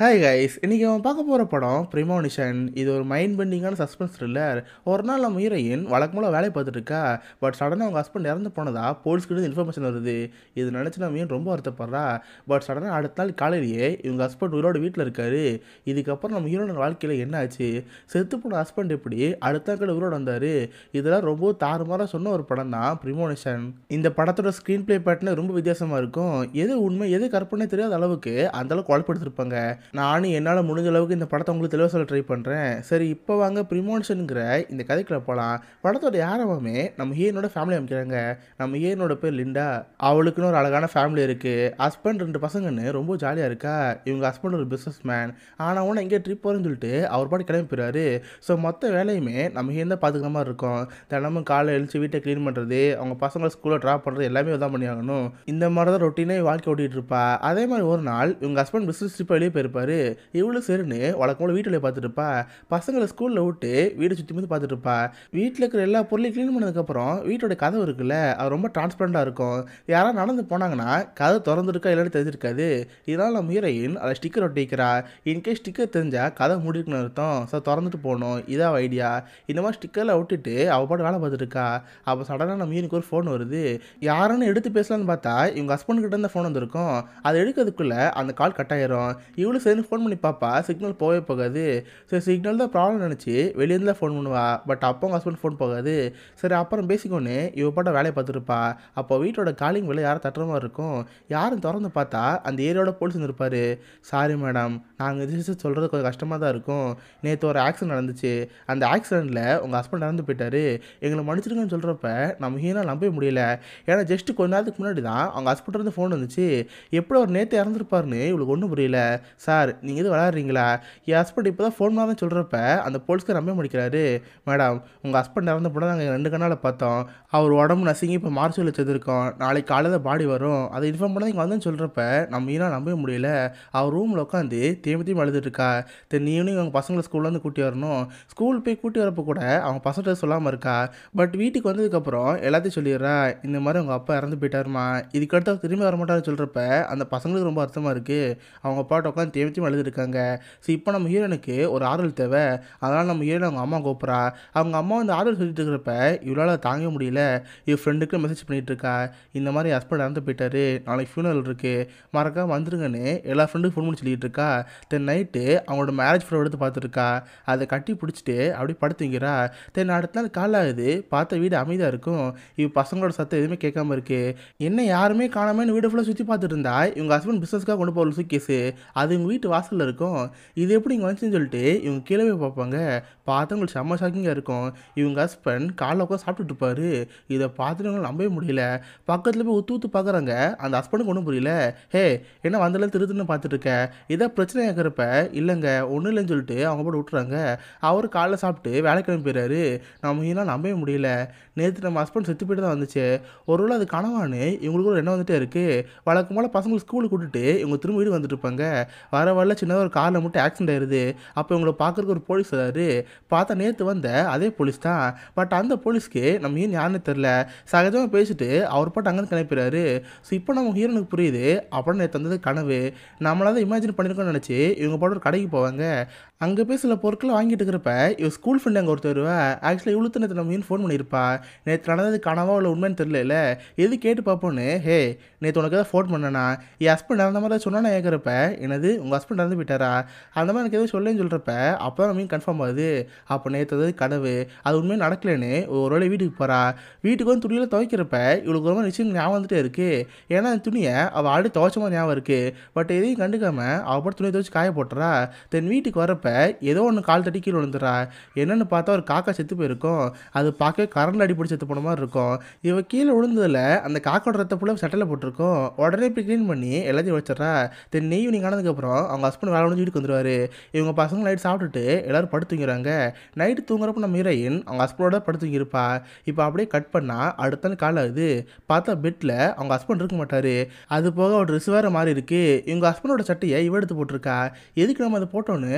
hi guys இன்றைக்கி அவன் பார்க்க போகிற படம் ப்ரிமோனிஷன் இது ஒரு மைண்ட் பெண்டிங்கான சஸ்பென்ஸ் த்ரில்லர் ஒரு நாள் நம்ம ஹீரோயின் வழக்கமாக வேலை பார்த்துட்டு இருக்கா பட் சடனாக அவங்க ஹஸ்பண்ட் இறந்து போனதா போலீஸ்கிட்ட இன்ஃபர்மேஷன் வருது இது நினச்சி நம்ம ஹீரோயின் ரொம்ப வருத்தப்படுறா பட் சடனாக அடுத்த நாள் காலையிலேயே இவங்க ஹஸ்பண்ட் உயிரோட வீட்டில் இருக்காரு இதுக்கப்புறம் நம்ம ஹீரோட வாழ்க்கையில் என்ன ஆச்சு செத்து போன ஹஸ்பண்ட் எப்படி அடுத்த நாள் கூட உயிரோட வந்தார் இதெல்லாம் ரொம்ப தாறுமாறாக சொன்ன ஒரு படம் தான் ப்ரிமோனிஷன் இந்த படத்தோட ஸ்க்ரீன் ப்ளே பேட்டர்னு ரொம்ப வித்தியாசமாக இருக்கும் எது உண்மை எது கற்பனை தெரியாத அளவுக்கு அந்த அளவுக்கு குழப்படுத்திருப்பாங்க நானும் என்னால் முடிஞ்ச அளவுக்கு இந்த படத்தை உங்களுக்கு தெளிவாக சொல்ல ட்ரை பண்ணுறேன் சரி இப்போ வாங்க ப்ரிமோன்ஷனுங்கிற இந்த கதைக்குள்ள போகலாம் படத்தோட யாரவாமே நம்ம ஹீரோனோட ஃபேமிலி அமைக்கிறாங்க நம்ம ஹீரோனோட பேர் லிண்டா அவளுக்குன்னு ஒரு அழகான ஃபேமிலி இருக்குது ஹஸ்பண்ட் ரெண்டு பசங்கன்னு ரொம்ப ஜாலியாக இருக்கா இவங்க ஹஸ்பண்ட் ஒரு பிஸ்னஸ் மேன் ஆனால் உன எங்கேயே ட்ரிப் போகிறேன்னு சொல்லிட்டு அவர் பாட்டு கிளம்பி போயிறாரு ஸோ மொத்த வேலையுமே நம்ம ஹீரோ தான் பார்த்துக்கிற மாதிரி இருக்கும் தினமும் காலை எழுச்சி வீட்டை க்ளீன் பண்ணுறது அவங்க பசங்களை ஸ்கூலில் ட்ராப் பண்ணுறது எல்லாமே தான் பண்ணி ஆகணும் இந்த மாதிரி தான் ரொட்டீனே வாழ்க்கை ஓட்டிகிட்டு இருப்பா அதே மாதிரி ஒரு நாள் இவங்க ஹஸ்பண்ட் பிஸ்னஸ் ட்ரிப் வெளியே போயிருப்பாரு இவளும் சரின்னு வழக்கம் போல வீட்டில் பார்த்துட்டு இருப்பா பசங்களை ஸ்கூலில் விட்டு வீடு சுற்றி வந்து பார்த்துட்டு இருப்பா வீட்டில் இருக்கிற எல்லா பொருளையும் க்ளீன் பண்ணதுக்கப்புறம் வீட்டோட கதவு இருக்குல்ல அது ரொம்ப டிரான்ஸ்பரண்டாக இருக்கும் யாராவது நடந்து போனாங்கன்னா கதை திறந்துருக்கா இல்லைன்னு தெரிஞ்சிருக்காது இதனால் நம்ம ஹீரோயின் அதை ஸ்டிக்கர் ஒட்டிக்கிறா இன்கேஸ் ஸ்டிக்கர் தெரிஞ்சால் கதை முடிக்கணும்னு அர்த்தம் ஸோ திறந்துட்டு போகணும் இதான் ஐடியா இந்த மாதிரி ஸ்டிக்கரில் விட்டுட்டு அவள் பாட்டு வேலை பார்த்துட்டு இருக்கா அப்போ சடனாக நம்ம ஹீரோனுக்கு ஒரு ஃபோன் வருது யாருன்னு எடுத்து பேசலான்னு பார்த்தா இவங்க ஹஸ்பண்ட் கிட்ட இருந்த ஃபோன் வந்திருக்கும் அதை எடுக்கிறதுக்குள்ளே அந்த கால் கட் ஆயிரும் இவளும் சேர்ந்து ஃபோன் பண்ணி பார்ப்பா சிக்னல் போகவே போகாது சரி சிக்னல் தான் ப்ராப்ளம் நினச்சி வெளியேருந்து தான் ஃபோன் பண்ணுவா பட் அப்போ அவங்க ஹஸ்பண்ட் ஃபோன் போகாது சரி அப்புறம் பேசிக்கொன்னு இவ பாட்ட வேலையை பார்த்துருப்பா அப்போ வீட்டோட காலிங் வேலை யாரும் தட்டுற மாதிரி இருக்கும் யாரும் திறந்து பார்த்தா அந்த ஏரியாவோட போலீஸ் இருப்பார் சாரி மேடம் நாங்கள் இது சொல்கிறது கொஞ்சம் கஷ்டமாக தான் இருக்கும் நேற்று ஒரு ஆக்சிடென்ட் நடந்துச்சு அந்த ஆக்சிடெண்ட்டில் உங்கள் ஹஸ்பண்ட் இறந்து போயிட்டாரு எங்களை மன்னிச்சிருங்கன்னு சொல்கிறப்ப நம்ம ஹீரோ நம்பவே முடியல ஏன்னா ஜஸ்ட் கொஞ்ச நேரத்துக்கு முன்னாடி தான் அவங்க ஹஸ்பண்ட் இருந்து ஃபோன் வந்துச்சு எப்படி அவர் நேற்று இறந்துருப்பாருன்னு இவளுக்கு ஒன்றும் புரியல சார் நீங்கள் இது விளாட்றீங்களா என் ஹஸ்பண்ட் இப்போ தான் ஃபோன் தான் சொல்கிறப்ப அந்த போலீஸ்க்கு நம்ப முடிக்கிறாரு மேடம் உங்கள் ஹஸ்பண்ட் இறந்த போட நாங்கள் ரெண்டு கண்ணால் பார்த்தோம் அவர் உடம்பு நசுங்கி இப்போ மார்ச்சுவல் வச்சதுருக்கோம் நாளைக்கு காலையில் பாடி வரும் அதை இன்ஃபார்ம் பண்ண இங்கே வந்தேன்னு சொல்கிறப்ப நம்ம ஈனா நம்பவே முடியல அவர் ரூமில் உட்காந்து தேம்பி தேம்பி அழுதுட்டு இருக்கா தென் ஈவினிங் அவங்க பசங்களை ஸ்கூல்லேருந்து கூட்டி வரணும் ஸ்கூல் போய் கூட்டி வரப்போ கூட அவங்க பசங்கள்ட்ட சொல்லாமல் இருக்கா பட் வீட்டுக்கு வந்ததுக்கப்புறம் எல்லாத்தையும் சொல்லிடுறா இந்த மாதிரி அவங்க அப்பா இறந்து போயிட்டாருமா இதுக்கடுத்து அவர் திரும்பி வர மாட்டாருன்னு சொல்கிறப்ப அந்த பசங்களுக்கு ரொம்ப அர்த்தமாக இருக்குது அவங்க பாட்டு உட்காந்து தேம்பி தேம்பி அழுதுருக்காங்க ஸோ இப்போ நம்ம ஹீரோனுக்கு ஒரு ஆறுதல் தேவை அதனால் நம்ம ஹீரோன் அவங்க அம்மா கூப்பிட்றா அவங்க அம்மா வந்து ஆறுதல் சொல்லிட்டு இருக்கிறப்ப இவளால் தாங்க முடியல இவ ஃப்ரெண்டுக்கு மெசேஜ் பண்ணிகிட்டு இருக்கா இந்த மாதிரி ஹஸ்பண்ட் இறந்து போயிட்டாரு நாளைக்கு ஃபியூனல் இருக்குது மறக்காம வந்துருங்கன்னு எல்லா ஃப்ரெண்டுக்கும் ஃபோன் பண்ணி சொல்லிட்டு இருக்கா தென் நைட்டு அவங்களோட மேரேஜ் ஃபோட்டோ எடுத்து பார்த்துருக்கா அதை கட்டி பிடிச்சிட்டு அப்படியே படுத்துங்கிறா தென் அடுத்த நாள் காலை ஆகுது பார்த்த வீடு அமைதியாக இருக்கும் இவ பசங்களோட சத்தம் எதுவுமே கேட்காம இருக்கு என்ன யாருமே காணாமன்னு வீடு ஃபுல்லாக சுற்றி பார்த்துட்டு இருந்தா இவங்க ஹஸ்பண்ட் பிஸ்னஸ்க்காக கொண்டு போகிற சூக்கேஸு அது இவங்க வீட்டு வாசலில் இருக்கும் இது எப்படி இங்கே வந்துச்சுன்னு சொல்லிட்டு இவங்க கீழே போய் பார்ப்பாங்க பார்த்தா உங்களுக்கு செம்ம ஷாக்கிங்காக இருக்கும் இவங்க ஹஸ்பண்ட் காலைல உட்காந்து சாப்பிட்டுட்டு இருப்பாரு இதை பார்த்துட்டு அவங்களுக்கு நம்பவே முடியல பக்கத்தில் போய் ஊற்று ஊற்று பார்க்குறாங்க அந்த ஹஸ்பண்டுக்கு ஒன்றும் புரியல ஹே என்ன வந்தல திருத்துன்னு பார்த்துட்டு இருக்க இதான் பிரச்சனை கேட்குறப்ப இல்லைங்க ஒன்றும் இல்லைன்னு சொல்லிட்டு அவங்க போட்டு விட்டுறாங்க அவர் காலைல சாப்பிட்டு வேலை கிளம்பி போயிறாரு நம்ம இதெல்லாம் நம்பவே முடியல நேற்று நம்ம ஹஸ்பண்ட் செத்து போயிட்டு தான் வந்துச்சு ஒருவேளை அது கனவான்னு இவங்களுக்கு ஒரு எண்ணம் வந்துட்டே இருக்குது வழக்கம் போல் பசங்களை ஸ்கூலுக்கு விட்டுட்டு இவங்க திரும்ப வீடு வந்துட்டு இருப்பாங்க வர வரல சின்னதாக ஒரு காரில் மட்டும் ஆக்சிடென்ட் ஆயிருது அப்போ இவங்களை பார்க்குறக்கு ஒரு போலீஸ் வராரு பார்த்தா நேற்று வந்த அதே போலீஸ் தான் பட் அந்த போலீஸ்க்கு நம்ம ஏன் யாருன்னு தெரில சகஜமாக பேசிட்டு அவர் பாட்டு அங்கேருந்து கிளப்பிடுறாரு ஸோ இப்போ நம்ம ஹீரோனுக்கு புரியுது அப்புறம் நேற்று வந்தது கனவு நம்மளால இமேஜின் பண்ணியிருக்கோம்னு நினச்சி இவங்க பாட்டு ஒரு கடைக்கு போவாங்க அங்கே போய் சில பொருட்களை வாங்கிட்டு இருக்கிறப்ப இவ ஸ்கூல் ஃப்ரெண்ட் அங்கே ஒருத்தர் வருவா ஆக்சுவலாக இவ்வளோ நேற்று நம்ம மீன் ஃபோன் பண்ணியிருப்பா நேற்று நடந்தது கனவா இல்லை உண்மைன்னு தெரியல எது கேட்டு பார்ப்போன்னு ஹே நேற்று உனக்கு ஏதாவது ஃபோன் பண்ணனா என் ஹஸ்பண்ட் இறந்த மாதிரி சொன்னா நான் கேட்குறப்ப என்னது உங்கள் ஹஸ்பண்ட் இறந்து போயிட்டாரா அந்த மாதிரி எனக்கு எதுவும் சொல்லேன்னு சொல்கிறப்ப அப்போ தான் மீன் கன்ஃபார்ம் ஆகுது அப்போ நேற்று அது கனவு அது உண்மையாக நடக்கலன்னு ஒரு வேளை வீட்டுக்கு போகிறா வீட்டுக்கு வந்து துணியில் துவைக்கிறப்ப இவளுக்கு ஒரு மாதிரி நிச்சயம் ஞாபகம் வந்துட்டே இருக்குது ஏன்னா அந்த துணியை அவள் ஆடி துவைச்ச மாதிரி ஞாபகம் இருக்குது பட் எதையும் கண்டுக்காம அவள் போட்டு துணியை துவைச்சு காய போட்டுறா தென் வீட்டுக்கு வரப்ப ஏதோ ஒன்று கால் தட்டி கீழே விழுந்துறா என்னென்னு பார்த்தா ஒரு காக்கா செத்து போயிருக்கும் அது பார்க்கவே கரண்ட் அடி பிடிச்சி செத்து போன மாதிரி இருக்கும் இவ கீழே விழுந்ததில் அந்த காக்கோட ரத்த புள்ள சட்டையில் போட்டிருக்கோம் உடனே போய் க்ளீன் பண்ணி எல்லாத்தையும் வச்சிடறா தென் நெய் ஈவினிங் ஆனதுக்கப்புறம் அவங்க ஹஸ்பண்ட் வேலை முடிஞ்சு வீட்டுக்கு வந்துருவாரு இவங்க பசங்க நைட் சாப்பிட்டுட்டு எல்லாரும் படுத்துங்கிறாங்க நைட்டு தூங்குறப்ப நம்ம ஹீரோயின் அவங்க ஹஸ்பண்டோட படுத்துங்கிருப்பா இப்போ அப்படியே கட் பண்ணால் அடுத்த நாள் கால் ஆகுது பார்த்தா பெட்டில் அவங்க ஹஸ்பண்ட் இருக்க மாட்டார் அது போக அவள் ட்ரெஸ் வேறு மாறி இருக்கு இவங்க ஹஸ்பண்டோட சட்டையை இவ எடுத்து போட்டிருக்கா எதுக்கு நம்ம அதை போட்டோன்னு அவளுக்கு ஒன்றும்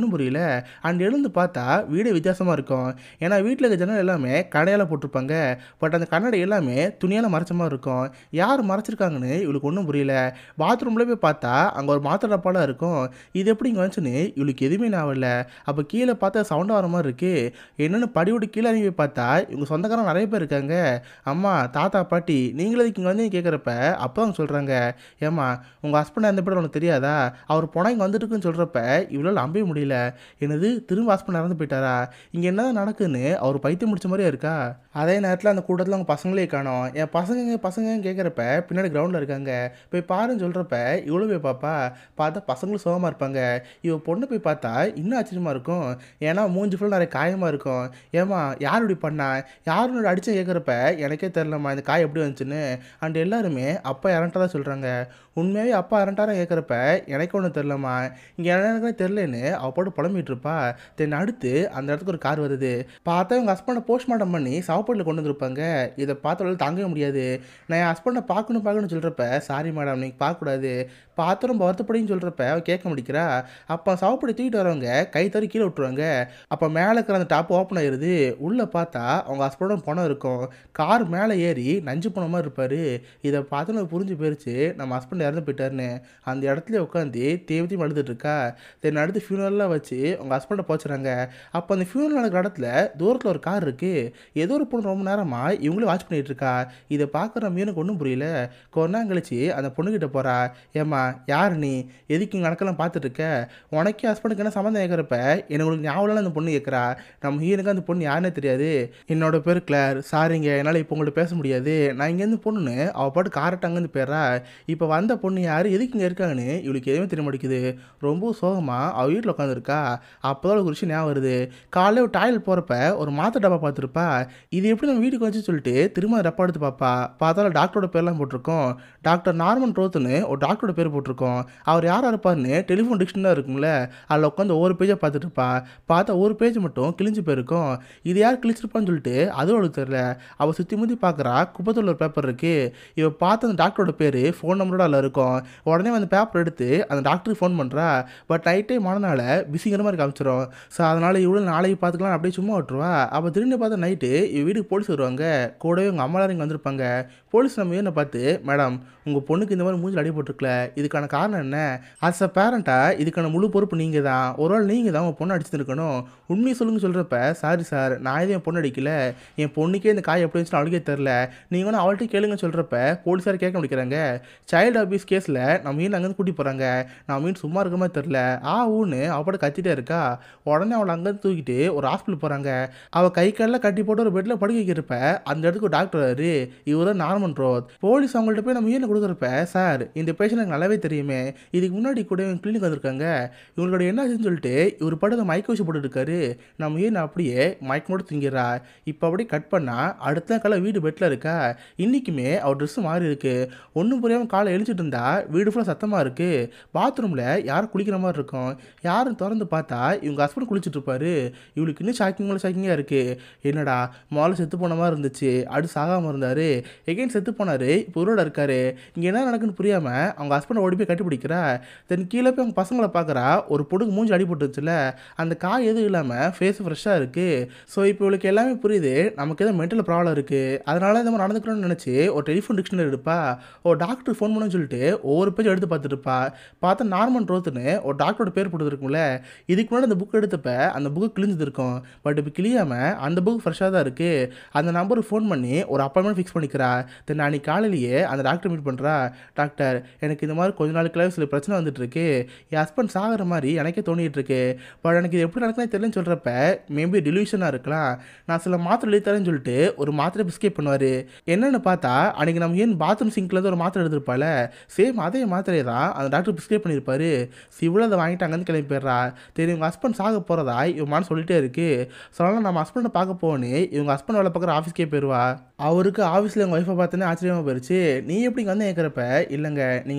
ஒன்றும் புரியல அண்ட் எழுந்து பார்த்தா வீடே வித்தியாசமாக இருக்கும் ஏன்னா வீட்டில் இருக்க ஜன்னல் எல்லாமே கடையால் போட்டிருப்பாங்க பட் அந்த கண்ணாடி எல்லாமே துணியால் மறைச்ச மாதிரி இருக்கும் யார் மறைச்சிருக்காங்கன்னு இவளுக்கு ஒன்றும் புரியல பாத்ரூமில் போய் பார்த்தா அங்கே ஒரு மாத்திரை டப்பாலாம் இருக்கும் இது எப்படி இங்கே வந்துச்சுன்னு இவளுக்கு எதுவுமே ஞாபகம் அப்போ கீழே பார்த்தா சவுண்டாக வர மாதிரி இருக்கு என்னென்னு படிவிட்டு கீழே இறங்கி போய் பார்த்தா இவங்க சொந்தக்காரங்க நிறைய பேர் இருக்காங்க அம்மா தாத்தா பாட்டி நீங்களே இங்கே வந்து கேட்குறப்ப அப்போ அவங்க சொல்கிறாங்க ஏம்மா உங்கள் ஹஸ்பண்ட் அந்த பேர் உனக்கு தெரியாதா அவர் போனால் இங்கே வந்துட்டுருக்குன்னு சொல்கிறப்ப இவ்வளோ நம்பவே முடியல என்னது திரும்ப ஹஸ்பண்ட் இறந்து போயிட்டாரா இங்கே என்னதான் நடக்குன்னு அவர் பைத்தியம் முடிச்ச மாதிரியே இருக்கா அதே நேரத்தில் அந்த கூட்டத்தில் அவங்க பசங்களே காணோம் என் பசங்க பசங்க கேட்குறப்ப பின்னாடி கிரவுண்டில் இருக்காங்க போய் பாருன்னு சொல்கிறப்ப இவ்வளோ போய் பாப்பா பார்த்தா பசங்களும் சுகமாக இருப்பாங்க இவ பொண்ணு போய் பார்த்தா இன்னும் ஆச்சரியமாக இருக்கும் ஏன்னா மூஞ்சி ஃபுல்லாக நிறைய காயமாக இருக்கும் ஏமா யார் இப்படி பண்ணா யார் உன்னோட அடிச்சு கேட்குறப்ப எனக்கே தெரிலம்மா இந்த காய் எப்படி வந்துச்சுன்னு அண்ட் எல்லாருமே அப்பா இறண்டதா சொல்கிறாங்க உண்மையாகவே அப்பா இறண்டாரா கேட்குறப்ப எனக்கு ஒன்றும் தெரிலம்மா இங்கே எனக்குனே தெரிலன்னு அவ போட்டு புலம்பிட்டு இருப்பா தென் அடுத்து அந்த இடத்துக்கு ஒரு கார் வருது பார்த்தா இவங்க ஹஸ்பண்டை போஸ்ட்மார்ட்டம் பண்ணி சாப்பாட்டில் கொண்டு வந்திருப்பாங்க இதை பார்த்தாலும் தாங்கவே முடியாது நான் என் ஹஸ்பண்டை பார்க்கணும் பார்க்கணும்னு சொல்கிறப்ப சாரி மேடம் நீங்கள் பார்க்கக்கூடாது பார்த்து ரொம்ப வருத்தப்படின்னு சொல்கிறப்ப அவ கேட்க முடிக்கிறா அப்போ சாப்பிட தூக்கிட்டு வரவங்க கை தறி கீழே விட்டுருவாங்க அப்போ மேலே இருக்கிற அந்த டாப் ஓப்பன் ஆயிருது உள்ளே பார்த்தா அவங்க ஹஸ்பண்டோட பணம் இருக்கும் கார் மேலே ஏறி நஞ்சு போன மாதிரி இருப்பார் இதை பார்த்து எனக்கு புரிஞ்சு போயிருச்சு நம்ம ஹஸ்பண்ட் இறந்து போயிட்டாருன்னு அந்த இடத்துல உட்காந்து தேவி தேவி அழுதுட்டு இருக்கா தென் அடுத்து ஃபியூனல்லாம் வச்சு அவங்க ஹஸ்பண்டை போச்சுறாங்க அப்போ அந்த ஃபியூனல் நடக்கிற இடத்துல தூரத்தில் ஒரு கார் இருக்குது ஏதோ ஒரு பொண்ணு ரொம்ப நேரமாக இவங்களும் வாட்ச் பண்ணிட்டு இருக்கா இதை பார்க்குற மீனுக்கு ஒன்றும் புரியல கொஞ்ச நேரம் கழிச்சு அந்த பொண்ணுக்கிட்ட போகிறா ஏம்மா யார் நீ எதுக்கு இங்கே நடக்கலாம் பார்த்துட்டு இருக்க உனக்கே ஹஸ்பண்டுக்கு என்ன சம்மந்தம் கேட்குறப்ப எனக்கு உங்களுக்கு ஞாபகம் அந்த பொண்ணு கேட்குறா நம்ம ஹீனுக்கு அந்த பொண்ணு யாருன்னே தெரியாது என்னோட பேர் கிளார் சாரிங்க என்னால் இப்போ உங்கள்ட்ட பேச முடியாது நான் இங்கேருந்து பொண்ணுன்னு அவள் பாட்டு காரட்டு அங்கேருந்து போயிடுறா இப்போ வந்த பொண்ணு யார் எதுக்கு இங்கே இருக்காங்கன்னு இவளுக்கு எதுவுமே தெரிய மாட்டேங்குது ரொம்ப சோகமாக அவள் வீட்டில் உட்காந்துருக்கா அப்போ தான் ஒரு விஷயம் ஞாபகம் வருது காலையில் ஒரு டாய்லெட் போகிறப்ப ஒரு மாத்திரை டப்பா பார்த்துருப்பா இது எப்படி நம்ம வீட்டுக்கு வச்சு சொல்லிட்டு திரும்ப அந்த டப்பா எடுத்து பார்ப்பா பார்த்தாலும் டாக்டரோட பேர்லாம் போட்டிருக்கோம் டாக்டர் நார்மன் ரோத்துன்னு ஒரு டாக்டரோட பேர் போட்டிருக்கோம் அவர் யாராக இருப்பார்னு டெலிஃபோன் டிக்ஷனரி இருக்கும்ல அதில் உட்காந்து ஒவ்வொரு பேஜை பார்த்துட்டு இருப்பா பார்த்தா ஒரு பேஜ் மட்டும் கிழிஞ்சு போயிருக்கும் இது யார் கிழிச்சிருப்பான்னு சொல்லிட்டு அதுவும் அவளுக்கு தெரியல அவள் சுற்றி முற்றி பார்க்குறா குப்பத்தில் ஒரு பேப்பர் இருக்குது இவ பார்த்த அந்த டாக்டரோட பேர் ஃபோன் நம்பரோட அதில் இருக்கும் உடனே அந்த பேப்பர் எடுத்து அந்த டாக்டருக்கு ஃபோன் பண்ணுறா பட் நைட்டே மனநாள பிஸிங்கிற மாதிரி காமிச்சிரும் ஸோ அதனால் இவ்வளோ நாளைக்கு பார்த்துக்கலாம் அப்படியே சும்மா விட்டுருவா அப்போ திரும்பி பார்த்தா நைட்டு இவ வீட்டுக்கு போலீஸ் வருவாங்க கூடவே உங்கள் அம்மா இங்கே வந்திருப்பாங்க போலீஸ் நம்ம என்ன பார்த்து மேடம் உங்கள் பொண்ணுக்கு இந்த மாதிரி மூஞ்சில் அடிபட்டுருக்கல இதுக்கான காரணம் என்ன ஆஸ் அ பேரண்ட்டாக இதுக்கான முழு பொறுப்பு நீங்கள் தான் ஒரு வேளை நீங்கள் தான் உங்கள் பொண்ணை அடிச்சிருக்கணும் உண்மையை சொல்லுங்க சொல்கிறப்ப சாரி சார் நான் எதுவும் என் பொண்ணு அடிக்கல என் பொண்ணுக்கே இந்த காய் எப்படி வச்சுன்னு அவளுக்கே தெரில நீங்கள் வேணா அவள்கிட்ட கேளுங்க சொல்கிறப்ப போலீஸார் கேட்க முடிக்கிறாங்க சைல்டு அபியூஸ் கேஸில் நம்ம மீன் அங்கேருந்து கூட்டி போகிறாங்க நான் மீன் சும்மா இருக்க மாதிரி தெரில ஆ ஊன்னு அவட கத்திட்டே இருக்கா உடனே அவளை அங்கேருந்து தூக்கிட்டு ஒரு ஹாஸ்பிட்டல் போகிறாங்க அவள் கை காலில் கட்டி போட்டு ஒரு பெட்டில் படுக்க வைக்கிறப்ப அந்த இடத்துக்கு ஒரு டாக்டர் வராரு இவர் தான் நார்மன் ரோத் போலீஸ் அவங்கள்ட்ட போய் நம்ம மீனை கொடுக்குறப்ப சார் இந்த பேஷண்ட் எனக்கு நல்லாவே தெரியுமே இதுக்கு முன்னாடி கூட இவங்க கிளினிக் வந்திருக்காங்க இவங்களோட என்ன ஆச்சுன்னு சொல்லிட்டு இவர் படுத்த மயக்க வச்சு போட்டுட்டு இருக்காரு நம்ம மீன் அப்படியே மயக்கமோடு தூங்கிறா இப்போ அப்படியே கட் பண்ணால் அடுத்த காலை வீடு பெட்டில் இருக்கா இன்றைக்குமே அவர் ட்ரெஸ்ஸு மாறி இருக்கு ஒன்றும் புரியாமல் காலை எழுச்சிட்டு இருந்தா வீடு ஃபுல்லாக சத்தமாக இருக்குது பாத்ரூமில் யாரும் குளிக்கிற மாதிரி இருக்கும் யாரும் திறந்து பார்த்தா இவங்க ஹஸ்பண்ட் குளிச்சுட்டு இருப்பாரு இவளுக்கு இன்னும் ஷாக்கிங் மேலே ஷாக்கிங்காக இருக்குது என்னடா முதல்ல செத்து போன மாதிரி இருந்துச்சு அடுத்து சாகாமல் இருந்தார் எகைன் செத்து போனார் இப்போ உயிரோட இருக்காரு இங்கே என்ன நடக்குன்னு புரியாமல் அவங்க ஹஸ்பண்டை ஓடி போய் கட்டிப்பிடிக்கிறா தென் கீழே போய் அவங்க பசங்களை பார்க்குறா ஒரு பொடுக்கு மூஞ்சி அடிபட்டுச்சுல அந்த காய் எதுவும் இல்லாமல் ஃபேஸ் ஃப்ரெஷ்ஷாக இருக்குது ஸோ இப்போ இவளுக்கு எல்லாமே புரியுது நமக்கு ஏதோ மென்டல் ப்ராப்ளம் இருக்குது அதனால இந்த மாதிரி நடந்துக்கணும்னு நினச்சி ஒரு டெலிஃபோன் டிக்ஷனரி எடுப்பா ஒரு டாக்டர் ஃபோன் பண்ணணும்னு சொல்லிட்டு ஒவ்வொரு பேஜ் எடுத்து பார்த்துட்டு இருப்பா பார்த்தா நார்மன் ரோத்துன்னு ஒரு டாக்டரோட பேர் போட்டுருக்கும்ல இதுக்கு முன்னாடி அந்த புக் எடுத்தப்ப அந்த புக்கு கிழிஞ்சது இருக்கும் பட் இப்போ கிளியாமல் அந்த புக் ஃப்ரெஷ்ஷாக தான் இருக்குது அந்த நம்பருக்கு ஃபோன் பண்ணி ஒரு அப்பாயின்மெண்ட் ஃபிக்ஸ் பண்ணிக்கிறா தென் அன்னைக்கு காலையிலேயே அந்த டாக்டர் மீட் பண்ணுறா டாக்டர் எனக்கு இந்த மாதிரி கொஞ்ச நாளுக்குள்ள சில பிரச்சனை வந்துட்டு இருக்கு என் ஹஸ்பண்ட் சாகிற மாதிரி எனக்கே தோணிட்டு இருக்கு பட் எனக்கு இது எப்படி நடக்குதுன்னு தெரியலன்னு சொல்கிறப்ப மேபி டெலிவிஷனாக இருக்கலாம் நான் சில மாத்திரை எழுதி தரேன்னு சொல்லிட்டு ஒரு மாத்திரை பிஸ்கேப் பண்ணுவார் என்னென்னு பார்த்தா அன்றைக்கி நம்ம ஏன் பாத்ரூம் சிங்க்லேருந்து ஒரு மாத்திரை எடுத்திருப்பால சேம் அதே மாத்திரையை தான் அந்த டாக்டர் பிஸ்கேப் பண்ணியிருப்பாரு சிவில் அதை வாங்கிட்டு அங்கேருந்து கிளம்பி போயிடுறா தெரியும் இவங்க ஹஸ்பண்ட் சாக போகிறதா இவன் மனசு சொல்லிட்டே இருக்கு ஸோ அதனால் நம்ம ஹஸ்பண்டை பார்க்க போகணும் இவங்க ஹஸ்பண்ட் வேலை பார்க்குற ஆஃபீஸ்க்கே போயிடுவா அவருக்கு ஆஃபீஸில் எங்கள் ஒய்ஃபை பார்த்தோன்னே ஆச்சரியமாக போயிடுச்சு நீ எப்படி இங்கே வந்து கேட்குறப்ப இல்லைங்க நீங்கள் வீட்டுக்கு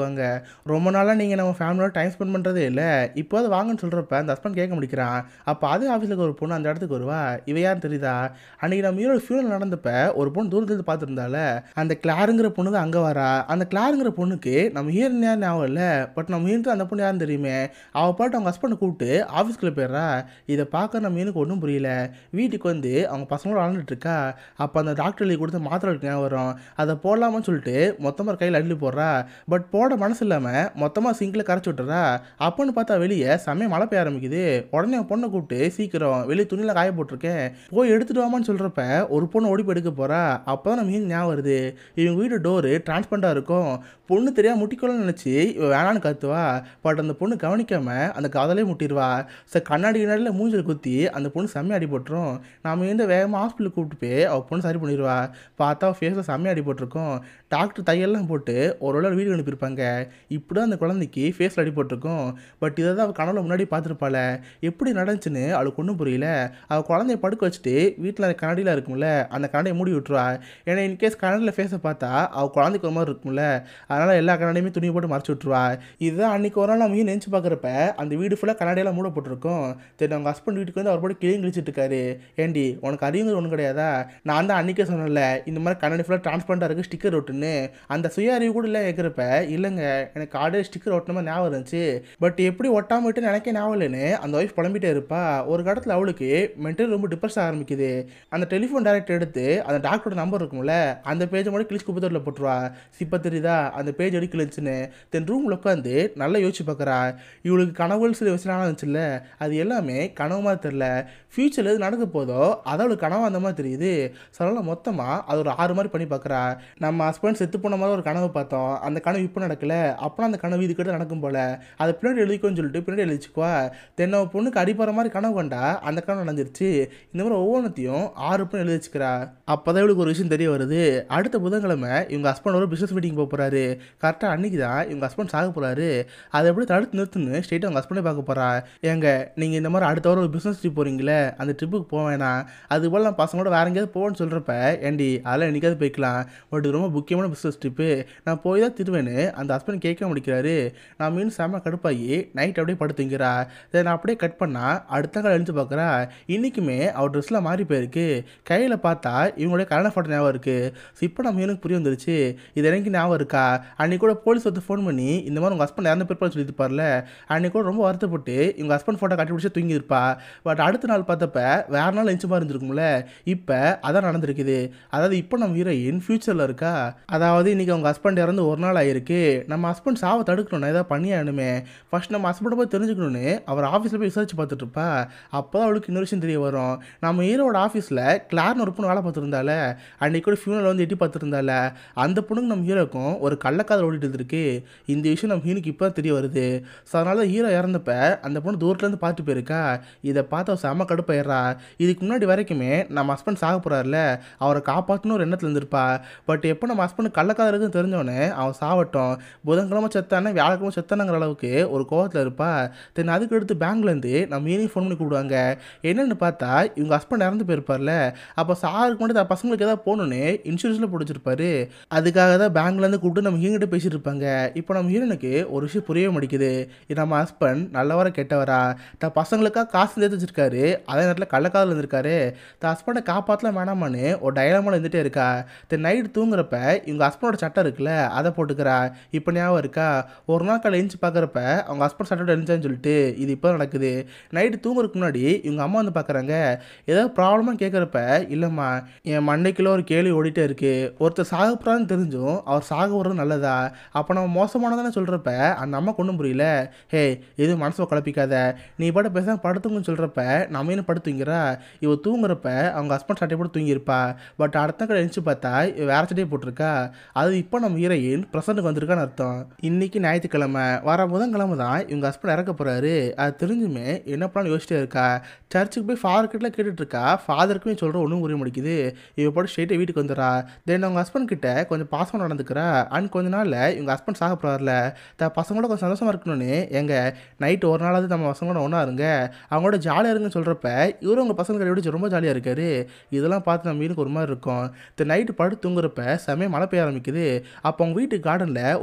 ஒத்துக்குவாங்க ரொம்ப நாளாக நீங்கள் நம்ம ஃபேமிலியோட டைம் ஸ்பெண்ட் பண்ணுறதே இல்லை இப்போது வாங்கன்னு சொல்கிறப்ப அந்த ஹஸ்பண்ட் கேட்க முடிக்கிறான் அப்போ அதே ஆஃபீஸில் ஒரு பொண்ணு அந்த இடத்துக்கு வருவா இவ யாருன்னு தெரியுதா அன்றைக்கி நம்ம ஹீரோட ஃபியூனல் நடந்தப்ப ஒரு பொண்ணு தூரத்துலேருந்து பார்த்துருந்தால அந்த கிளாருங்கிற பொண்ணு தான் அங்கே வரா அந்த கிளாருங்கிற பொண்ணுக்கு நம்ம ஹீரோன் யார் ஞாபகம் இல்லை பட் நம்ம ஹீரோன் அந்த பொண்ணு யாருன்னு தெரியுமே அவள் பாட்டு அவங்க ஹஸ்பண்டை கூப்பிட்டு ஆஃபீஸ்க்குள்ளே போயிடுறா இதை பார்க்க நம்ம ஹீனுக்கு ஒன்றும் புரியல வீட்டுக்கு வந்து அவங்க பசங்களோட வளர்ந்துட்டு இருக்கா அப்போ அந்த டாக்டர் எழுதி கொடுத்த மாத்திரை ஞாபகம் வரும் அதை போடலாமான்னு சொல்லிட்டு மொத்தமாக கையில் அள்ளி போடுறா பட் போட மனசு இல்லாமல் மொத்தமாக சிங்கில் கரைச்சி விட்டுறா அப்போன்னு பார்த்தா வெளியே செம்மையாக மழை பெய்ய ஆரம்பிக்குது உடனே அவன் பொண்ணை கூப்பிட்டு சீக்கிரம் வெளியே துணியில் காய போட்டிருக்கேன் போய் எடுத்துட்டு வாமான்னு சொல்கிறப்ப ஒரு பொண்ணு ஓடி போய் எடுக்க போகிறா அப்போ தான் நம்ம மீன் ஞாபகம் வருது இவங்க வீட்டு டோரு டிரான்ஸ்பரண்டாக இருக்கும் பொண்ணு தெரியாம முட்டிக்கொள்ளன்னு நினச்சி இவ வேணான்னு கத்துவா பட் அந்த பொண்ணு கவனிக்காம அந்த காதலே முட்டிடுவா சார் கண்ணாடி கண்ணாடியில் மூஞ்சில் குத்தி அந்த பொண்ணு செம்மையாக அடி போட்டுரும் நாம இந்த வேகமாக ஹாஸ்பிட்டலுக்கு கூப்பிட்டு போய் அவள் பொண்ணு சரி பண்ணிடுவா பார்த்தா ஃபேஸில் செம்மையாக அடி போட்டிருக்கும் டாக்டர் தையெல்லாம் போட்டு ஒரு வேளை வீடு அனுப்பியிருப்பாங்க இப்படி தான் அந்த குழந்தைக்கு ஃபேஸில் அடி போட்டிருக்கும் பட் இதை தான் அவள் கனவுல முன்னாடி பார்த்துருப்பாள எப்படி நடந்துச்சுன்னு அவளுக்கு ஒன்றும் புரியல அவள் குழந்தைய படுக்க வச்சுட்டு வீட்டில் அந்த கண்ணாடியில் இருக்கும்ல அந்த கண்ணாடியை மூடி விட்டுருவா ஏன்னா இன்கேஸ் கண்ணாடியில் ஃபேஸை பார்த்தா அவள் குழந்தைக்கு ஒரு மாதிரி இருக்கும்ல அதனால் எல்லா கண்ணாடியுமே துணி போட்டு மறைச்சு விட்ருவா இதுதான் அன்றைக்கி ஒரு நாள் நம்ம நினச்சி பார்க்குறப்ப அந்த வீடு ஃபுல்லாக கண்ணாடியெல்லாம் மூட போட்டிருக்கும் சரி அவங்க ஹஸ்பண்ட் வீட்டுக்கு வந்து அவர் போட்டு கிளியும் கிழிச்சிட்டு இருக்காரு ஏண்டி உனக்கு அறிவுங்கிற ஒன்றும் கிடையாதா நான் தான் அன்றைக்கே சொன்னேன்ல இந்த மாதிரி கண்ணாடி ஃபுல்லாக டிரான்ஸ்பரண்டாக இருக்குது ஸ்டிக்கர் ஒட்டுன்னு அந்த சுய அறிவு கூட இல்லை கேட்குறப்ப இல்லைங்க எனக்கு ஆல்ரெடி ஸ்டிக்கர் ஒட்டின மாதிரி ஞாபகம் இருந்துச்சு பட் எப்படி ஒட்டாம விட்டு நினைக்க ஞாபகம் இல்லைன்னு அந்த ஒய்ஃப் புலம்பிட்டே இருப்பா ஒரு கடத்தில் அவளுக்கு மென்டல் ரொம்ப டிப்ரெஸ் ஆரம்பிக்குது அந்த டெலிஃபோன் டைரக்ட் எடுத்து அந்த டாக்டரோட நம்பர் இருக்கும்ல அந்த பேஜை மட்டும் கிழிச்சு குப்பத்தோட்டில் போட்டுருவா இப்போ தெரியுதா அந்த பேஜ் எப்படி கிழிச்சுன்னு தென் ரூமில் உட்காந்து நல்லா யோசிச்சு பார்க்குறா இவளுக்கு கனவுகள் சில விஷயம் இருந்துச்சுல்ல அது எல்லாமே கனவு மாதிரி தெரில ஃப்யூச்சரில் எது நடக்க போதோ அது அவளுக்கு கனவு அந்த மாதிரி தெரியுது அதனால மொத்தமாக அது ஒரு ஆறு மாதிரி பண்ணி பார்க்குறா நம்ம ஹஸ்பண்ட் செத்து போன மாதிரி ஒரு கனவு பார்த்தோம் அந்த கனவு இப்போ நடக்கல அப்போனா அந்த கனவு இதுக்கிட்ட நடக்கும் போல அதை பின்னாடி எழுதிக்கோன்னு சொல்லிட்டு பின்னாடி எழுதிச்சுக்குவா தென்னை பொண்ணுக்கு அடிப்படுற மாதிரி கனவு கண்டா அந்த கனவு நடந்துருச்சு இந்த மாதிரி ஒவ்வொன்றத்தையும் ஆறு பண்ணி எழுதி வச்சுக்கிறா அப்போ தான் இவளுக்கு ஒரு விஷயம் தெரிய வருது அடுத்த புதன்கிழமை இவங்க ஹஸ்பண்ட் ஒரு பிஸ்னஸ் மீட்டிங் போக போகிறாரு கரெக்டாக அன்றைக்கி தான் இவங்க ஹஸ்பண்ட் சாக போகிறாரு அதை எப்படி தடுத்து நிறுத்துன்னு ஸ்ட்ரெயிட்டாக அவங்க ஹஸ்பண்டே பார்க்க போகிறா ஏங்க நீங்கள் இந்த மாதிரி அடுத்த வாரம் ஒரு பிஸ்னஸ் ட்ரிப் போகிறீங்களே அந்த ட்ரிப்புக்கு போக வேணாம் அது போல் நான் பசங்களோட வேற எங்கேயாவது போகணும்னு சொல்கிறப்ப ஏண்டி அதெல்லாம் என்னைக்காவது போய்க்கலாம் பட் இது ரொம்ப முக்கியமான பிஸ்னஸ் ட்ரிப்பு நான் போய் தான் திருவேன்னு அந்த ஹஸ்பண்ட் கேட்க முடிக்கிறாரு நான் மீன் செம்ம கடுப்பாகி நைட் அப்படியே படுத்துங்கிறா இதை நான் அப்படியே கட் பண்ணால் அடுத்த காலம் எழுந்து பார்க்குறா இன்றைக்குமே அவர் ட்ரெஸ்ஸில் மாறி போயிருக்கு கையில் பார்த்தா இவங்களுடைய கல்யாண ஃபோட்டோ ஞாபகம் இருக்குது ஸோ இப்போ நம்ம எனக்கு புரிய வந்துருச்சு இது எனக்கு ஞாபகம் இருக்கா அன்றைக்கி கூட போலீஸ் வந்து ஃபோன் பண்ணி இந்த மாதிரி உங்கள் ஹஸ்பண்ட் இறந்த பிற்பாடு சொல்லியிருப்பார்ல அன்றைக்கி கூட ரொம்ப வருத்தப்பட்டு இவங்க ஹஸ்பண்ட் ஃபோட்டோ கட்டி பிடிச்சி தூங்கியிருப்பா பட் அடுத்த நாள் பார்த்தப்ப வேற நாள் எஞ்சுமா இருந்திருக்கும்ல இப்போ அதான் நடந்திருக்குது அதாவது இப்போ நம்ம ஹீரோயின் ஃப்யூச்சரில் இருக்கா அதாவது இன்றைக்கி அவங்க ஹஸ்பண்ட் இறந்து ஒரு நாள் ஆயிருக்கு நம்ம ஹஸ்பண்ட் சாவை தடுக்கணும் ஏதாவது பண்ணியானுமே ஃபர்ஸ்ட் நம்ம ஹஸ்பண்டை போய் தெரிஞ்சுக்கணும்னு அவர் ஆஃபீஸில் போய் விசாரிச்சு பார்த்துட்டு இருப்பா அப்போ தான் அவளுக்கு இன்னொரு விஷயம் தெரிய வரும் நம்ம ஹீரோட ஆஃபீஸில் கிளார்னு ஒரு பொண்ணு வேலை பார்த்துருந்தால அன்றைக்கி கூட ஃபியூனல் வந்து எட்டி பார்த்துருந்தால அந்த பொண்ணுக்கு நம்ம ஹீரோக்கும் ஒரு கள்ளக்காதல் ஓடிட்டு இருந்திருக்கு இந்த விஷயம் நம்ம ஹீரோக்கு இப்போ தான் தெரிய வருது ஸோ அதனால ஹீரோ இறந்தப்ப அந்த பொண்ணு தூரத்துலேருந்து பார்த்து போயிருக்கா இதை பார்த்து அவள் செம கடுப்பாயிடுறா இதுக்கு முன்னாடி வரைக்குமே நம்ம ஹஸ்பண்ட் சாக போகிறாருல அவரை காப்பாற்றணும் ஒரு எண்ணத்தில் இருந்திருப்பா பட் எப்போ நம்ம ஹஸ்பண்ட் கள்ளக்காதல் இருக்குன்னு தெரிஞ்சோடனே அவன் சாவட்டும் புதன்கிழமை செத்தானே வியாழக்கிழமை செத்தானுங்கிற அளவுக்கு ஒரு கோவத்தில் இருப்பா தென் அதுக்கு அடுத்து பேங்க்லேருந்து நம்ம ஈவினிங் ஃபோன் பண்ணி கூப்பிடுவாங்க என்னென்னு பார்த்தா இவங்க ஹஸ்பண்ட் இறந்து போயிருப்பார்ல அப்போ சாருக்கு மட்டும் தான் பசங்களுக்கு ஏதாவது போகணுன்னு இன்சூரன்ஸில் பிடிச்சிருப்பாரு அதுக்காக தான் பேங்க்லேருந்து கூப்பிட்டு நம்ம ஹீங்கிட்ட பேசிட்டு இருப்பாங்க இப்போ நம்ம ஹீரோனுக்கு ஒரு விஷயம் புரியவே மாட்டேங்குது இது நம்ம ஹஸ்பண்ட் நல்லவரா கெட்டவரா தன் பசங்களுக்காக காசு சேர்த்து வச்சிருக்காரு அதே நேரத்தில் கள்ளக்காதல் இருந்திருக்காரு தன் ஹஸ்பண்டை காப்பாற்றலாம் வேணாமான்னு ஒரு டயலாமல் இருந்துகிட்டே இருக்கா தென் நைட்டு தூங்குறப்ப இவங்க ஹஸ்பண்டோட சட்டை இருக்குல்ல அதை போட்டுக்கிறா இப்போ ஞாபகம் இருக்கா ஒரு நாள் காலை எழுந்து பார்க்குறப்ப அவங்க ஹஸ்பண்ட் சட்டோட எழுந்தான்னு சொல்லிட்டு இது இப்போ நடக்குது நைட்டு தூங்குறதுக்கு முன்னாடி இவங்க அம்மா வந்து பார்க்குறாங்க ஏதாவது ப்ராப்ளமாக கேட்குறப்ப இல்லைம்மா என் மண்டைக்குள்ள ஒரு கேள்வி ஓடிட்டே இருக்கு ஒருத்தர் சாக போகிறான்னு தெரிஞ்சும் அவர் சாக வர்றது நல்லதா அப்போ நம்ம மோசமானதானே சொல்கிறப்ப அந்த அம்மா கொண்டும் புரியல ஹே எதுவும் மனசை குழப்பிக்காத நீ பாட்ட பேச படுத்துங்கன்னு சொல்கிறப்ப நம்ம என்ன படுத்துங்கிறா இவ தூங்குறப்ப அவங்க ஹஸ்பண்ட் சட்டை போட்டு தூங்கியிருப்பா பட் அடுத்த கடை எழுந்து பார்த்தா இவ வேற சட்டையை போட்டிருக்கா அது இப்போ நம்ம ஹீரோயின் ப்ரெசண்ட்டுக்கு வந்திருக்கான்னு அர்த்தம் இன்னைக்கு ஞாயிற்றுக்கிழமை வர புதன்கிழமை தான் இவங்க ஹஸ்பண்ட் இறக்க போகிறாரு அது தெரிஞ்சுமே என்ன பண்ணலாம் யோசிச்சிட்டே இருக்கா சர்ச்சுக்கு போய் ஃபாதர் கிட்ட கேட்டுட்டு இருக்கா ஃபாதருக்குமே சொல்கிற ஒன்றும் புரிய முடிக்குது இவ போட்டு ஸ்ட்ரெயிட்டாக வீட்டுக்கு வந்துடுறா தென் அவங்க ஹஸ்பண்ட் கிட்ட கொஞ்சம் பாசமாக நடந்துக்கிறா அண்ட் கொஞ்ச நாளில் இவங்க ஹஸ்பண்ட் சாக போகிறாருல த பசங்களோட கொஞ்சம் சந்தோஷமாக இருக்கணும்னு எங்க நைட்டு ஒரு நாளாவது நம்ம பசங்களோட ஒன்றா இருங்க அவங்களோட ஜாலியாக இருங்கன்னு சொல்கிறப்ப இவரும் உங்கள் பசங்க விட ரொம்ப ஜாலியாக இருக்காரு இதெல்லாம் பார்த்து நம்ம வீட்டுக்கு ஒரு மாதிரி இருக்கும் இந்த நைட்டு படுத்து தூங்குறப்ப செமையாக மழை பெய்ய ஆரம்பிக்குது அப்போ அவங்க வீட்டு கார்டனில்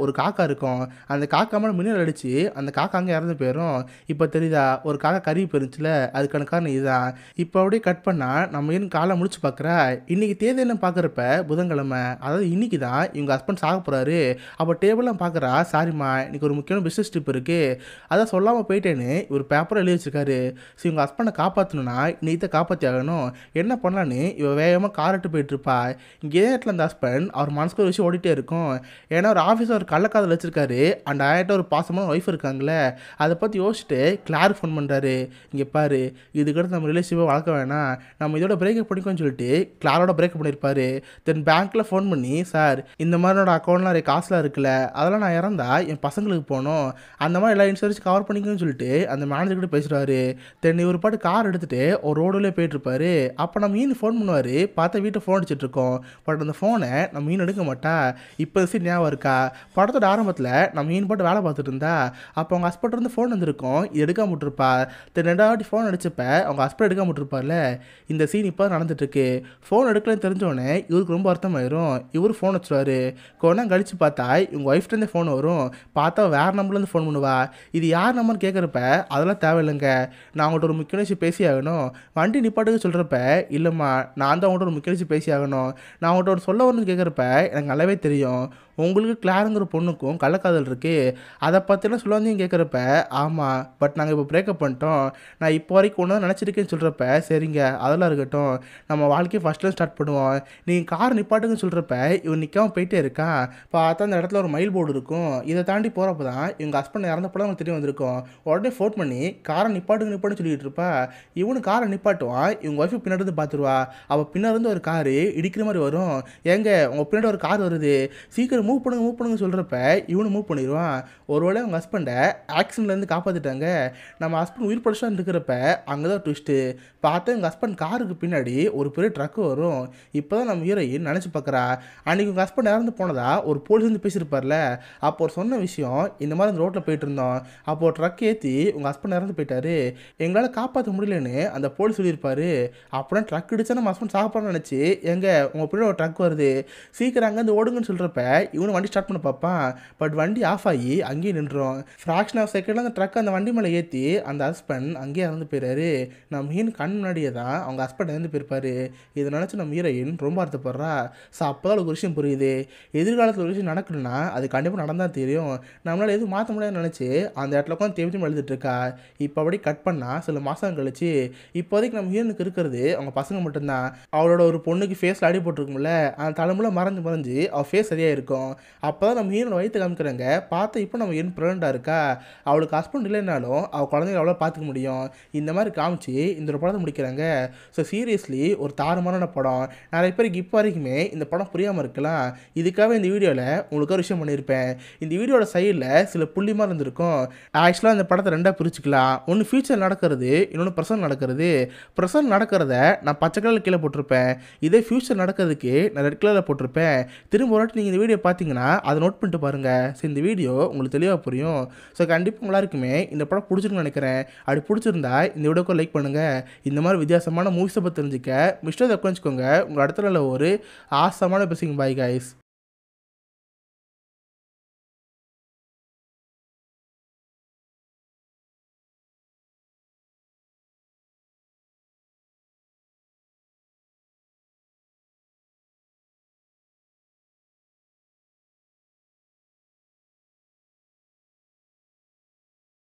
ஒரு காக்கா இருக்கும் அந்த காக்கா மேலே மின்னல் அடிச்சு அந்த காக்கா அங்கே இறந்து போயிடும் இப்போ தெரியுதா ஒரு காக்கா கறி போயிருச்சுல அதுக்கான காரணம் இதுதான் இப்போ அப்படியே கட் பண்ணால் நம்ம ஏன் காலை முடிச்சு பார்க்குறா இன்னைக்கு தேதி என்ன பார்க்குறப்ப புதன்கிழமை அதாவது இன்னைக்கு தான் இவங்க ஹஸ்பண்ட் சாக போகிறாரு அப்போ டேபிள்லாம் பார்க்குறா சாரிம்மா இன்னைக்கு ஒரு முக்கியமான பிஸ்னஸ் ட்ரிப் இருக்குது அதான் சொல்லாமல் போயிட்டேன்னு இவர் பேப்பரை எழுதி வச்சிருக்காரு ஸோ இவங்க ஹஸ்பண்டை காப்பாற்றணும்னா இன்னைக்கு காப்பாற்றி ஆகணும் என்ன பண்ணலான்னு இவ வேகமாக கார் எடுத்து போயிட்டு இருப்பா இங்கே இடத்துல அந்த ஹஸ்பண்ட் அவர் மனசுக்கு ஒரு விஷயம் ஓடிட்டே இருக்கும் ஏன்னா ஒரு ஆஃபீஸில் ஒரு கள்ளக்காதல் வச்சிருக்காரு அண்ட் ஆயிட்ட ஒரு பாசமான ஒய்ஃப் இருக்காங்களே அதை பற்றி யோசிச்சுட்டு கிளார் ஃபோன் பண்ணுறாரு இங்கே பாரு இதுக்கடுத்து நம்ம ரிலேஷன்ஷிப்பை வளர்க்க வேணாம் நம்ம இதோட பிரேக்கப் பண்ணிக்கோன்னு சொல்லிட்டு கிளாரோட பிரேக்கப் பண்ணியிருப்பாரு தென் பேங்க்கில் ஃபோன் பண்ணி சார் இந்த மாதிரி என்னோட அக்கௌண்ட்லாம் நிறைய காசுலாம் இருக்குல்ல அதெல்லாம் நான் இறந்தா என் பசங்களுக்கு போகணும் அந்த மாதிரி எல்லா இன்சூரன்ஸ் கவர் பண்ணிக்கணும்னு சொல்லிட்டு அந்த மேனேஜர் கிட்ட பேசுகிறாரு தென் இவர் பாட்டு கார் எடுத்துகிட்டு ஒரு ரோடுலேயே போயிட்டு இருப்பாரு அப்போ நம்ம மீன் ஃபோன் பண்ணுவார் பார்த்தா வீட்டை ஃபோன் அடிச்சிட்டு இருக்கோம் பட் அந்த ஃபோனை நம்ம மீன் எடுக்க மாட்டா இப்போ சரி ஞாபகம் இருக்கா படத்தோட ஆரம்பத்தில் நம்ம மீன் போட்டு வேலை பார்த்துட்டு இருந்தா அப்போ அவங்க ஹஸ்பண்ட் இருந்து ஃபோன் வந்திருக்கும் இது எடுக்காம விட்டுருப்பா தென் ரெண்டாவது ஃபோன் அடிச்சப்ப அவங்க ஹஸ்பண்ட் எடுக்காம விட்டுருப்பார்ல இந்த சீன் இப்போ நடந்துட்டு இருக்கு ஃபோன் எடுக்கலன்னு தெரிஞ்சோடனே இவருக்கு ரொம்ப அர்த்தமாயிரும் இவர் ஃபோன் வச்சுருவாரு கொஞ்ச நேரம் கழிச்சு பார்த்தா இவங்க ஒய்ஃப்டேருந்தே ஃபோன் வரும் பார்த்தா வேற நம்பர்லேருந்து ஃபோன் பண்ணுவா இது யார் நம்பர்னு கேட்குறப்ப அதெல்லாம் தேவையில்லைங்க நான் அவங்கள்ட்ட ஒரு முக்கிய விஷயம் பேசி ஆகணும் வண்டி நிப்பாட்டுக்கு சொல்கிறப்ப இல்லைம்மா நான் தான் அவங்கள்ட்ட ஒரு முக்கிய விஷயம் பேசி ஆகணும் நான் அவங்கள்ட்ட ஒரு சொல்ல வரணும்னு கேட்குறப்ப எனக்கு நல்லாவே தெரியும் உங்களுக்கு கிளாருங்கிற பொண்ணுக்கும் கள்ளக்காதல் இருக்கு அதை பற்றிலாம் சொல்ல வந்தீங்க கேட்குறப்ப ஆமாம் பட் நாங்கள் இப்போ பிரேக்கப் பண்ணிட்டோம் நான் இப்போ வரைக்கும் ஒன்று தான் நினச்சிருக்கேன்னு சொல்கிறப்ப சரிங்க அதெல்லாம் இருக்கட்டும் நம்ம வாழ்க்கையை ஃபஸ்ட்டில் ஸ்டார்ட் பண்ணுவோம் நீங்கள் கார் நிப்பாட்டுங்கன்னு சொல்கிறப்ப இவன் நிற்காம போயிட்டே இருக்கான் பார்த்தா அந்த இடத்துல ஒரு மைல் போர்டு இருக்கும் இதை தாண்டி போகிறப்ப தான் இவங்க ஹஸ்பண்ட் இறந்தப்போ அவங்களுக்கு தெரிய வந்திருக்கும் உடனே ஃபோன் பண்ணி காரை நிப்பாட்டுங்க நிப்பாட்டுன்னு சொல்லிட்டு இருப்பா இவனு காரை நிப்பாட்டுவான் இவங்க ஒய்ஃபு பின்னாடி இருந்து பார்த்துருவா அவள் பின்னாடி இருந்து ஒரு காரு இடிக்கிற மாதிரி வரும் ஏங்க உங்கள் பின்னாடி ஒரு கார் வருது சீக்கிரம் மூவ் பண்ணுங்க மூவ் பண்ணுங்க சொல்கிறப்ப இவனு மூவ் பண்ணிடுவான் ஒருவேளை அவங்க ஹஸ்பண்டை ஆக்சிடென்ட்லேருந்து காப்பாற்றிட்டாங்க நம்ம ஹஸ்பண்ட் உயிர் படைச்சா இருக்கிறப்ப அங்கே தான் ட்விஸ்ட்டு பார்த்தா எங்கள் ஹஸ்பண்ட் காருக்கு பின்னாடி ஒரு பெரிய ட்ரக்கு வரும் இப்போ தான் நம்ம ஹீரோயின் நினச்சி பார்க்குறா அன்றைக்கி உங்கள் ஹஸ்பண்ட் இறந்து போனதா ஒரு போலீஸ் வந்து பேசியிருப்பார்ல அப்போ ஒரு சொன்ன விஷயம் இந்த மாதிரி அந்த ரோட்டில் போயிட்டு இருந்தோம் அப்போ ஒரு ட்ரக் ஏற்றி உங்கள் ஹஸ்பண்ட் இறந்து போயிட்டாரு எங்களால் காப்பாற்ற முடியலன்னு அந்த போலீஸ் சொல்லியிருப்பாரு அப்படின்னா ட்ரக் அடிச்சா நம்ம ஹஸ்பண்ட் சாப்பிட்றோன்னு நினச்சி எங்க உங்கள் பின்னாடி ஒரு ட்ரக் வருது சீக்கிரம் அங்கேருந்து ஓடுங்கன்னு சொல்கிறப்ப இவனு வண்டி ஸ்டார்ட் பண்ண பார்ப்பான் பட் வண்டி ஆஃப் ஆகி அங்கேயே நின்றோம் ஃப்ராக்ஷன் ஆஃப் செகண்டில் அந்த ட்ரக் அந்த வண்டி மேலே ஏற்றி அந்த ஹஸ்பண்ட் அங்கேயே இறந்து போயிறாரு நம்ம மீன் கண் முன்னாடியே தான் அவங்க ஹஸ்பண்ட் இறந்து போயிருப்பாரு இதை நினச்சி நம்ம ஹீரோயின் ரொம்ப அர்த்தப்படுறா ஸோ அப்போ தான் ஒரு விஷயம் புரியுது எதிர்காலத்தில் ஒரு விஷயம் நடக்கணும்னா அது கண்டிப்பாக நடந்தால் தெரியும் நம்மளால் எதுவும் மாற்ற முடியாதுன்னு நினச்சி அந்த இடத்துல உட்காந்து தேவி தேவி எழுதிட்டு இருக்கா இப்போ அப்படி கட் பண்ணால் சில மாதம் கழிச்சு இப்போதைக்கு நம்ம ஹீரோனுக்கு இருக்கிறது அவங்க பசங்க மட்டும்தான் அவளோட ஒரு பொண்ணுக்கு ஃபேஸில் அடி போட்டிருக்கும்ல அந்த தலைமுறை மறைஞ்சு மறைஞ்சு அவள் ஃபேஸ் சரியாக இருக்கும் அப்போ தான் நம்ம ஹீரோனை வயிற்று காமிக்கிறாங்க பார்த்து இப்போ நம்ம ஹீரோன் ப்ரெக்னெண்ட்டாக இருக்கா அவளுக்கு ஹஸ்பண்ட் இல்லைனாலும் அவள் குழந்தைங்க அவ்வளோ பார்த்துக்க முடியும் இந்த மாதிரி காமிச்சு இந்த ஒரு படத்தை முடிக்கிறாங்க ஸோ சீரியஸ்லி ஒரு தாறுமாறான படம் நிறைய பேருக்கு இப்போ வரைக்குமே இந்த படம் புரியாமல் இருக்கலாம் இதுக்காக இந்த வீடியோவில் உங்களுக்கு ஒரு விஷயம் பண்ணியிருப்பேன் இந்த வீடியோட சைடில் சில புள்ளி மாதிரி இருந்திருக்கும் ஆக்சுவலாக இந்த படத்தை ரெண்டாக பிரிச்சுக்கலாம் ஒன்று ஃபியூச்சர் நடக்கிறது இன்னொன்று ப்ரெசன்ட் நடக்கிறது ப்ரெசன்ட் நடக்கிறத நான் பச்சை கலரில் கீழே போட்டிருப்பேன் இதே ஃபியூச்சர் நடக்கிறதுக்கு நான் ரெட் கலரில் போட்டிருப்பேன் திரும்ப ஒரு வாட்டி நீங்கள் இந்த வீடியோ பார்த்தீங்கன்னா அதை நோட் பண்ணிட்டு பாருங்கள் ஸோ இந்த வீடியோ உங்களுக்கு தெளிவாக புரியும் ஸோ கண்டிப்பாக எல்லாருக்குமே இந்த படம் பிடிச்சிருக்குன்னு நினைக்கிறேன் அப்படி பிடிச்சிருந்தா இந்த வீடியோக்கு லைக் பண்ணுங்கள் இந்த மாதிரி வித்தியாசமான மூவிஸை பற்றி தெரிஞ்சுக்க மிஸ்டர் உட்காந்துக்கோங்க உங்கள் அடுத்த நாள் ஒரு ஆசமான பேசுங்க பாய் காய்ஸ்